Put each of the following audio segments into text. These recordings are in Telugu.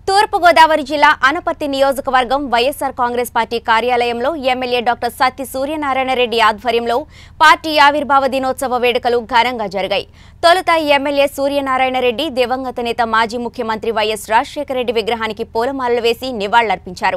తూర్పుగోదావరి జిల్లా అనపర్తి నియోజకవర్గం వైఎస్సార్ కాంగ్రెస్ పార్టీ కార్యాలయంలో ఎమ్మెల్యే డాక్టర్ సత్తి సూర్యనారాయణ రెడ్డి ఆధ్వర్యంలో పార్టీ ఆవిర్భావ దినోత్సవ వేడుకలు ఘనంగా జరిగాయి తొలుత ఎమ్మెల్యే సూర్యనారాయణ రెడ్డి దివంగత నేత మాజీ ముఖ్యమంత్రి వైఎస్ రాజశేఖర రెడ్డి విగ్రహానికి పూలమాలలు వేసి నివాళులర్పించారు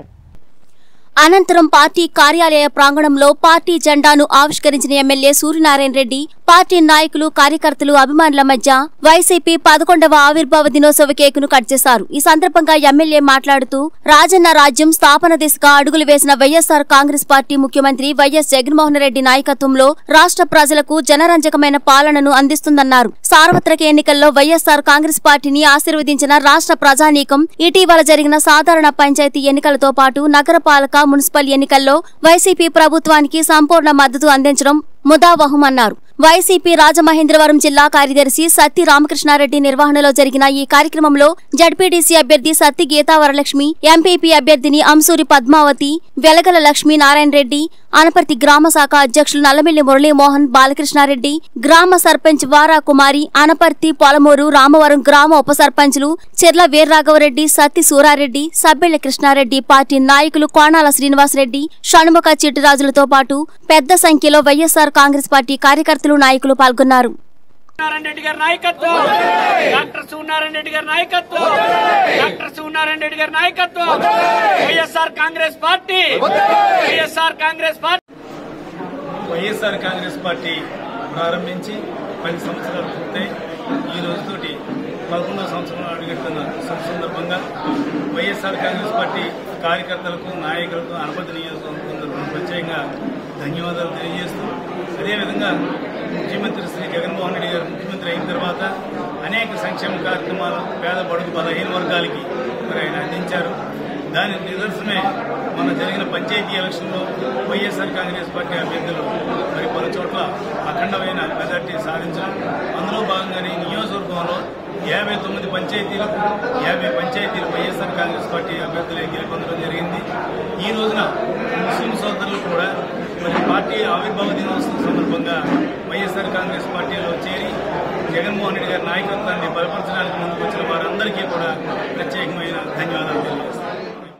అనంతరం పార్టీ కార్యాలయ ప్రాంగణంలో పార్టీ జెండాను ఆవిష్కరించిన ఎమ్మెల్యే సూర్యనారాయణ రెడ్డి పార్టీ నాయకులు కార్యకర్తలు అభిమానుల మధ్య వైసీపీ పదకొండవ ఆవిర్భావ దినోత్సవ కేకును కట్ చేశారు ఈ సందర్భంగా ఎమ్మెల్యే మాట్లాడుతూ రాజన్న రాజ్యం స్థాపన దిశగా అడుగులు వేసిన వైఎస్ఆర్ కాంగ్రెస్ పార్టీ ముఖ్యమంత్రి వైఎస్ జగన్మోహన్ రెడ్డి నాయకత్వంలో రాష్ట్ర ప్రజలకు జనరంజకమైన పాలనను అందిస్తుందన్నారు సార్వత్రిక ఎన్నికల్లో వైఎస్ఆర్ కాంగ్రెస్ పార్టీని ఆశీర్వదించిన రాష్ట్ర ప్రజానీకం ఇటీవల జరిగిన సాధారణ పంచాయతీ ఎన్నికలతో పాటు నగరపాలక మున్సిపల్ ఎన్నికల్లో వైసీపీ ప్రభుత్వానికి సంపూర్ణ మద్దతు అందించడం ముదావహమన్నారు వైసీపీ రాజమహేంద్రవరం జిల్లా కార్యదర్శి సత్తి రామకృష్ణారెడ్డి నిర్వహణలో జరిగిన ఈ కార్యక్రమంలో జడ్పీటీసీ అభ్యర్థి సత్తి గీతా వరలక్ష్మి ఎంపీపీ అభ్యర్థిని అంసూరి పద్మావతి వెలగల లక్ష్మీ నారాయణ రెడ్డి అనపర్తి గ్రామ శాఖ అధ్యక్షులు నల్లమిల్లి మురళీమోహన్ బాలకృష్ణారెడ్డి గ్రామ సర్పంచ్ వారా కుమారి అనపర్తి పొలమూరు రామవరం గ్రామ ఉప సర్పంచ్లు చెర్ల వీర్రాఘవరెడ్డి సత్తి సూరారెడ్డి సబ్బెళ్ల కృష్ణారెడ్డి పార్టీ నాయకులు కోణాల శ్రీనివాసరెడ్డి షణ్ముఖ చిట్టిరాజులతో పాటు పెద్ద సంఖ్యలో వైఎస్ఆర్ కాంగ్రెస్ పార్టీ కార్యకర్తలు నాయకులు పాల్గొన్నారు సూర్యనారాయణ రెడ్డి గారి నాయకత్వం డాక్టర్ సూర్యనారాయణ రెడ్డి గారి నాయకత్వం డాక్టర్ సూర్యనారాయణ రెడ్డి గారి నాయకత్వం YSR Congress party YSR Congress party YSR Congress party ప్రారంభించి పది సంవత్సరాలు పూర్తయి ఈ రోజుతోటి పదకొండవ సంవత్సరం అడుగుతున్న శుభ సందర్భంగా వైఎస్ఆర్ కాంగ్రెస్ పార్టీ కార్యకర్తలకు నాయకులకు అనుమతి నియోజకవర్గం తరఫున ప్రత్యేకంగా ధన్యవాదాలు తెలియజేస్తూ అదేవిధంగా ముఖ్యమంత్రి శ్రీ జగన్మోహన్ రెడ్డి గారు ముఖ్యమంత్రి అయిన తర్వాత అనేక సంక్షేమ కార్యక్రమాలు పేద బడుగు బలహీన వర్గాలకి మరి ఆయన అందించారు దాని నిదర్శనమే మన జరిగిన పంచాయతీ ఎలక్షన్లో వైఎస్ఆర్ కాంగ్రెస్ పార్టీ అభ్యర్థులు మరి పలు చోట్ల అఖండమైన మెజార్టీ సాధించడం అందులో భాగంగానే ఈ నియోజకవర్గంలో యాభై తొమ్మిది పంచాయతీలు యాభై పంచాయతీలు వైఎస్ఆర్ కాంగ్రెస్ పార్టీ అభ్యర్థులే గెలుపొందడం జరిగింది ఈ రోజున ముస్లిం సోదరులు కూడా మరి పార్టీ ఆవిర్భావ దినోత్సవం సందర్భంగా వైఎస్ఆర్ కాంగ్రెస్ పార్టీలో చేరి జగన్మోహన్ రెడ్డి గారి నాయకత్వాన్ని బలపరచడానికి ముందుకు వచ్చిన వారందరికీ కూడా ప్రత్యేకమైన ధన్యవాదాలు తెలియజేస్తున్నాను